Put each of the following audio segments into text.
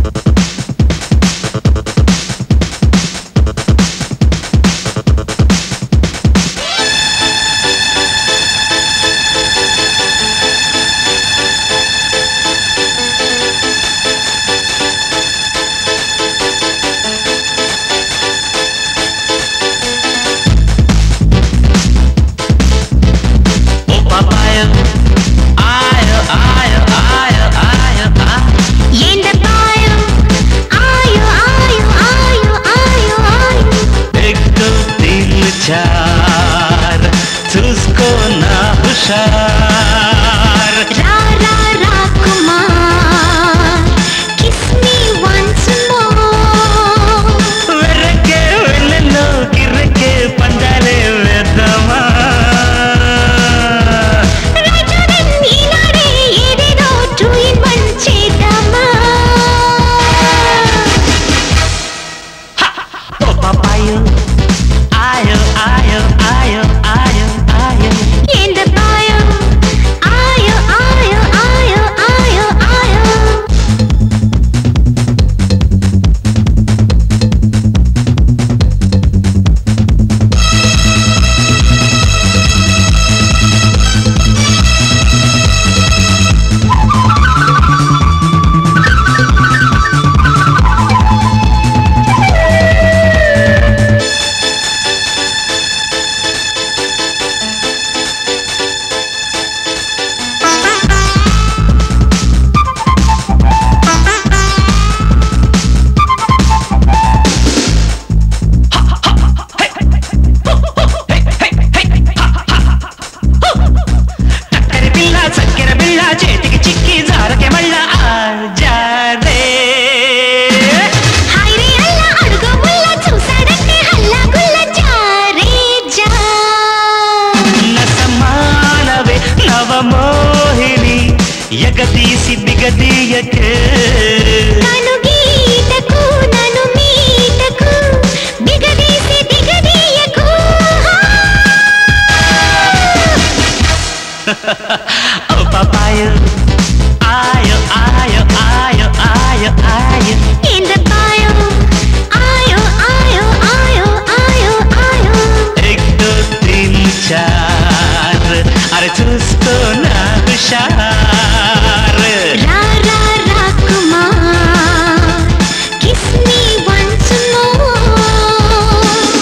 ఓ పాపాయ ఆయ ఆయ ఆయ ఆయ ఆయ ఏందపాయం ఆయు ఆయు ఆయు ఆయు ఆయు एक दो तीन चार చూసుకో నా హుషార్ రా రా రా Kumar kiss me once more వెర్రకే వెళ్ళలో గిర్రకే పందాలే వేద్దామా రాజాదిన్ ఈనాడే ఏదేదో టూ ఇన్ వన్ చేద్దామా ఓ పాపాయో ఆయో ఆయో ఆయో ఆయో ఆయో ఏందపాయం ఆయు ఆయు ఆయు ఆయు ఆయు చక్కెర బిల్ల చక్కెర బిల్ల చేతికి చిక్కి జారకే మళ్ళా ఆజారే హైరే అల్లా అడుగు ముల్ల చూసాడంటే హల్లా గుల్ల జారే జా నసమానవే నవమోహిని ఎగదీసి బిగదీయకే నన్ను గీతకు నన్ను మీటకు బిగదీసి దిగదీయకు ఓ పాపాయో ఆయో ఆయో ఆయో ఆయో ఆయో ఏందపాయం ఆయో ఆయో ఆయో ఆయో ఆయో एक दो तीन चार अरे చూస్తూ నా హుషార్ రా రా రా Kumar kiss me once more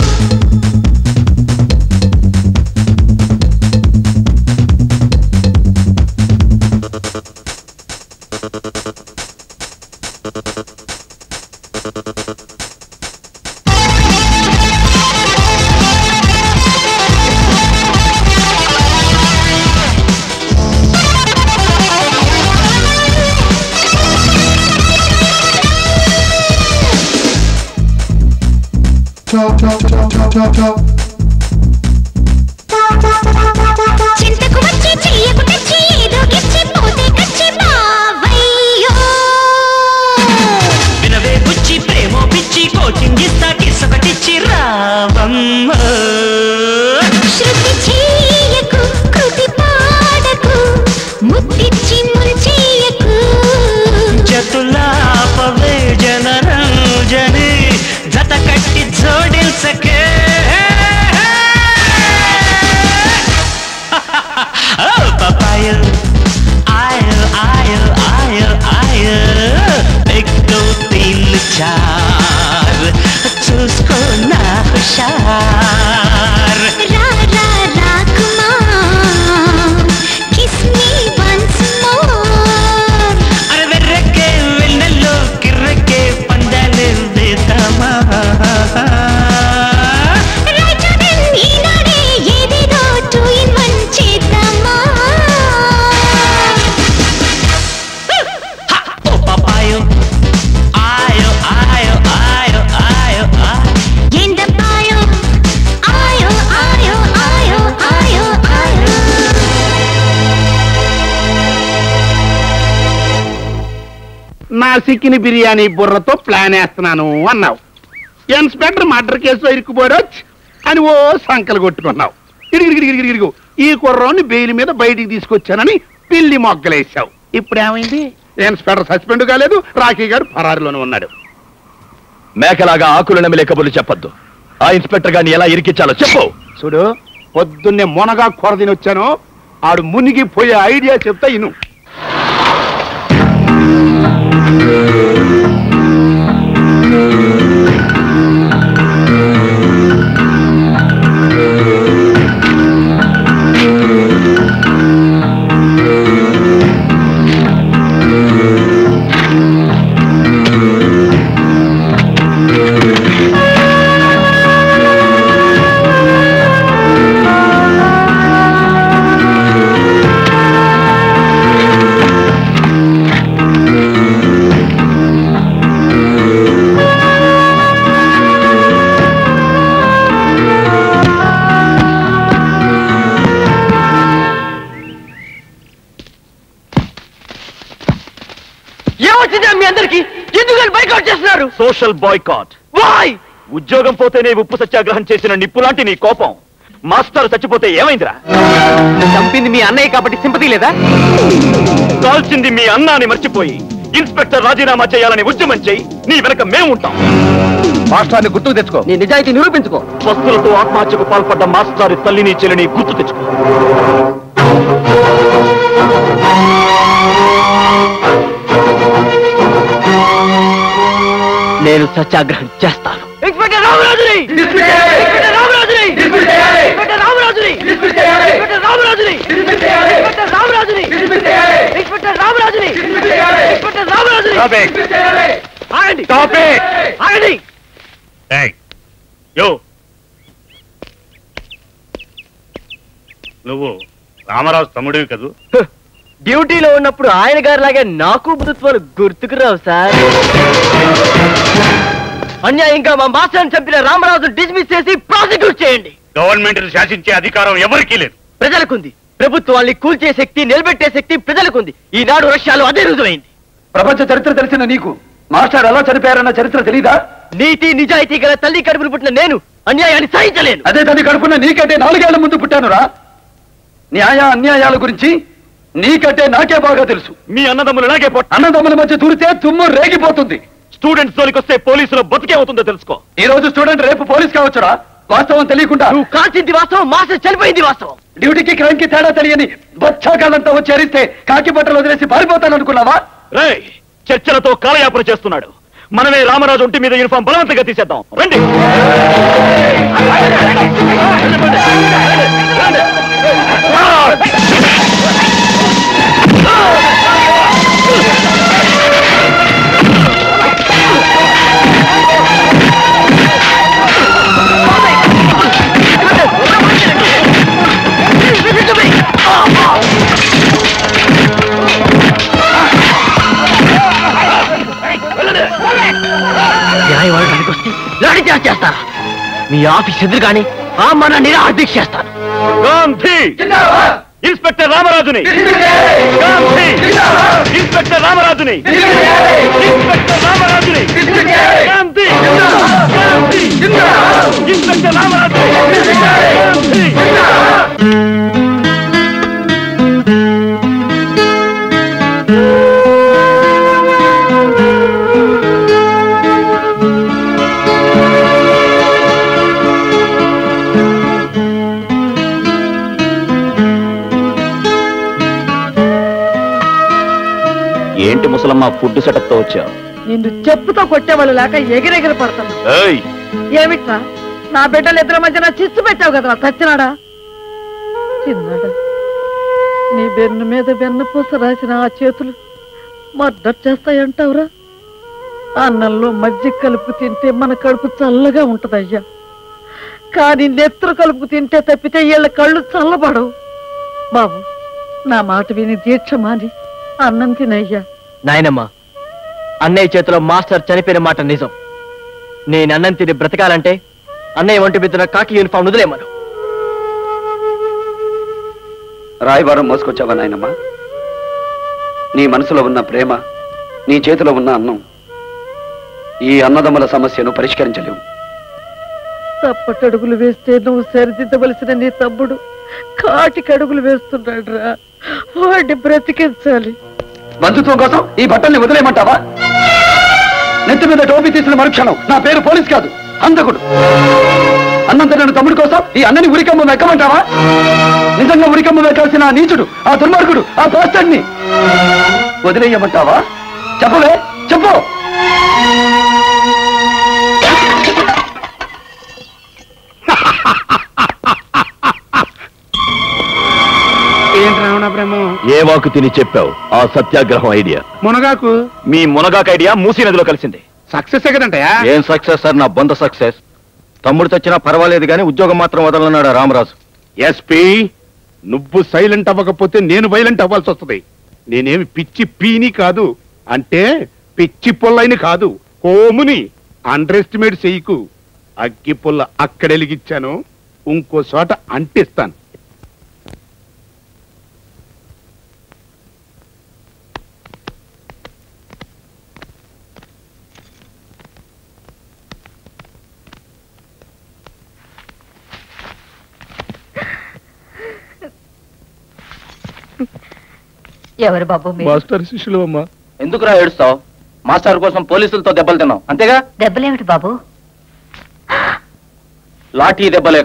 చింతకు వచ్చి చెయ్యకు తెచ్చి ఏదో గిచ్చి పోతే కచ్చి బావయ్యో వినవే బుచ్చి ప్రేమో పిచ్చి కోచింగ్ ఇస్తా కిసొకటిచ్చి రావమ్మ శృతి చెయ్యకు కృతి పాడకు ముద్దిచ్చి ముంచెయ్యకు జతులాపవే జనరంజని జత కట్టి జోడించకే ఓ పాపాయో ఆయో ఆయో ఆయో ఆయో एक दो तीन चार చూసుకో నా హుషార్ రా రా రా Kumar kiss me once more అరే వెర్రకే వెన్నెల్లో కిర్రకే పందాలు వేద్దామా రాజాదిన్ ఈనాడే ఏదేదో టూ ఇన్ వన్ చేద్దామా ఓ పాపాయో ఆయో ఆయో ఆయో ఆయో ఆయో ఏందపాయం ఆయో ఆయో ఆయో ఆయో ఆయో నా సిక్కిని బిర్యానీ బుర్రతో ప్లాన్ వేస్తున్నాను అన్నావు ఇన్స్పెక్టర్ మర్డర్ కేసులో ఇరుక్కుపోడొచ్చు అని ఓ సంకలు కొట్టుకున్నావు ఇడిగిడిగిడిగిడిగిడిగు ఈ కుర్రోని బెయిల్ మీద బయటికి తీసుకొచ్చానని పిల్లి మొగ్గలేసావు ఇప్పుడు ఏమైంది ఇన్స్పెక్టర్ సస్పెండ్ కాలేదు రాఖీ గారు పరారులోనే ఉన్నాడు మేకలాగా ఆకులు నమిలే కబుర్లు చెప్పొద్దు ఆ ఇన్స్పెక్టర్ గారిని ఎలా ఇరికించాలో చెప్పు చూడు పొద్దున్నే మొనగా కూర తిని వచ్చాను ఆడు మునిగి పోయే ఐడియా చెప్తా ఇను ఏమొచ్చిందా మీ అందరికి ఎందుకు బైకౌట్ చేస్తున్నారు సోషల్ బాయ్కాట్ బాయ్ ఉద్యోగం పోతేనే ఉప్పు సత్యాగ్రహం చేసిన నిప్పు లాంటి నీ కోపం మాస్టర్ చచ్చిపోతే ఏమైందిరా చంపింది మీ అన్నయ్య కాబట్టి సింపతి లేదా కాల్చింది మీ అన్నాని మర్చిపోయి ఇన్స్పెక్టర్ రాజీనామా చేయాలని ఉద్యమం చేయి నీ వెనక మేముంటాం మాస్టర్ని గుర్తుకు తెచ్చుకో నీ నిజాయితీ నిరూపించుకో వస్తులతో ఆత్మహత్యకు పాల్పడ్డ మాస్టారి తల్లిని చెల్లిని గుర్తు తెచ్చుకో నేను సత్యాగ్రహం చేస్తాను ఇన్స్పెక్టర్ రామరాజుని ఇన్స్పెక్టర్ రామరాజుని ఇన్స్పెక్టర్ రామరాజుని ఇన్స్పెక్టర్ రామరాజుని ఇన్స్పెక్టర్ రామరాజుని ఇన్స్పెక్టర్ రామరాజుని ఇన్స్పెక్టర్ రామరాజుని ఆగండి ఆగండి యో నువ్వు రామరాజు తమ్ముడివి కదూ డ్యూటీలో ఉన్నప్పుడు ఆయన గారి లాగే నాకు మృత్వాలు గుర్తుకు రావు సార్ అన్యాయంగా మా మాస్టర్ని చంపిన రామరాజు డిస్మిస్ చేసి ప్రాసిక్యూట్ చేయండి గవర్నమెంట్ శాసించే అధికారం ఎవరికీ లేదు ప్రజలకుంది ప్రభుత్వాన్ని కూల్చే శక్తి నిలబెట్టే శక్తి ప్రజలకుంది ఈనాడు రష్యాలో అదే రుజువైంది ప్రపంచ చరిత్ర తెలిసిన నీకు మాస్టర్ ఎలా చనిపోయారన్న చరిత్ర తెలీదా నీతి నిజాయితీ గల తల్లి కడుపును పుట్టిన నేను అన్యాయాన్ని సహించలేను అదే తల్లి కడుపున నీకంటే నాలుగేళ్ల ముందు పుట్టానురా న్యాయ అన్యాయాల గురించి నీకంటే నాకే బాగా తెలుసు మీ అన్నదమ్ములు ఇలాగే పొట్ట అన్నదమ్ముల మధ్య దూరితే తుమ్ము రేగిపోతుంది స్టూడెంట్స్ జోలికొస్తే పోలీసులు బతికే అవుతుందో తెలుసుకో ఈ రోజు స్టూడెంట్ రేపు పోలీస్ కావచ్చురా వాస్తవం తెలియకుండా నువ్వు కాల్చింది వాస్తవం మాస్టర్ చనిపోయింది వాస్తవం డ్యూటీకి క్రైమ్ కి తేడా తెలియని బచ్చాకాలంతా వచ్చి అరిస్తే కాకి బట్టలు వదిలేసి పారిపోతాననుకున్నావా రేయ్ చర్చలతో కాలయాపన చేస్తున్నాడు మనమే రామరాజు ఒంటి మీద యూనిఫామ్ బలవంతంగా తీసేద్దాం రండి న్యాయం అడగడానికి వస్తే లాఠీ చార్జ్ చేస్తారా మీ ఆఫీస్ ఎదురుగానే ఆ మన నిరాదీక్ష చేస్తాను గాంధీ ఇన్స్పెక్టర్ రామరాజుని గాంధీ ఇన్స్పెక్టర్ రామరాజుని ఇన్స్పెక్టర్ రామరాజుని గాంధీ గాంధీ ఇన్స్పెక్టర్ రామరాజుని గాంధీ ఏంటి ముసలమ్మ ఫుడ్ సెటప్ తో వచ్చావు నిన్ను చెప్పుతో కొట్టేవాళ్ళు లేక ఎగిరెగిరి పడుతున్నా ఏయ్ ఏమిట్రా నా బిడ్డలు ఇద్దరి మధ్యన చిచ్చు పెట్టావు కదా సచ్చినాడా చిన్నాడా నీ బెన్ను మీద బెన్ను పూస రాసిన ఆ చేతులు మర్డర్ చేస్తాయంటావురా అన్నంలో మజ్జిగ కలుపు తింటే మన కడుపు చల్లగా ఉంటదయ్యా కానీ నెత్తురు కలుపు తింటే తప్పితే వీళ్ళ కళ్ళు చల్లబడవు బాబు నా మాట విని దీక్ష మాని అన్నం తినయ్యా నాయనమ్మ అన్నయ్య చేతిలో మాస్టర్ చనిపోయిన మాట నిజం నేను అన్నం తిని బ్రతకాలంటే అన్నయ్య ఒంటి బిద్దున కాకి యూనిఫామ్ వదిలేమను రాయబారం మోసుకొచ్చావా నాయనమ్మా నీ మనసులో ఉన్న ప్రేమ నీ చేతిలో ఉన్న అన్నం ఈ అన్నదమ్ముల సమస్యను పరిష్కరించలేవు తప్పటడుగులు వేస్తే నువ్వు సరిదిద్దవలసిన నీ తమ్ముడు కాటికి అడుగులు వేస్తున్నాడు రా వాడిని బ్రతికించాలి బంధుత్వం కోసం ఈ బట్టల్ని వదిలేయమంటావా నెత్తి మీద టోపీ తీసిన మరుక్షణం నా పేరు పోలీస్ కాదు హంతకుడు అన్నంత నన్ను తమ్ముడు కోసం ఈ అన్నని ఉరికమ్మ వెక్కమంటావా నిజంగా ఉరికమ్మ వెక్కాల్సిన ఆ నీచుడు ఆ దుర్మార్గుడు ఆ పోస్టర్ని వదిలేయమంటావా చెప్పవే చెప్పు ఏంటి రావణ బ్రహ్మం ఏ వాకు తిని చెప్పావు ఆ సత్యాగ్రహం ఐడియా మునగాకు మీ మునగాక ఐడియా మూసీ నదిలో కలిసింది సక్సెస్ కదంటయా ఏం సక్సెస్ సార్ నా బొంద సక్సెస్ తమ్ముడు చచ్చినా పర్వాలేదు కానీ ఉద్యోగం మాత్రం వదలన్నాడు ఆ రామరాజు ఎస్పీ నువ్వు సైలెంట్ అవ్వకపోతే నేను వైలెంట్ అవ్వాల్సి వస్తుంది నేనేమి పిచ్చి పీని కాదు అంటే పిచ్చి పుల్లైని కాదు కోముని అండర్ ఎస్టిమేట్ చెయ్యకు అగ్గి పుల్ల అక్కడెలిగిచ్చాను ఇంకో చోట అంటిస్తాను ఎవరు బాబు మీరు మాస్టర్ శిష్యులు అమ్మా ఎందుకురా ఏడుస్తావు మాస్టర్ కోసం పోలీసులతో దెబ్బలు తిన్నావు అంతేగా దెబ్బలేమిటి బాబు లాఠీ దెబ్బలే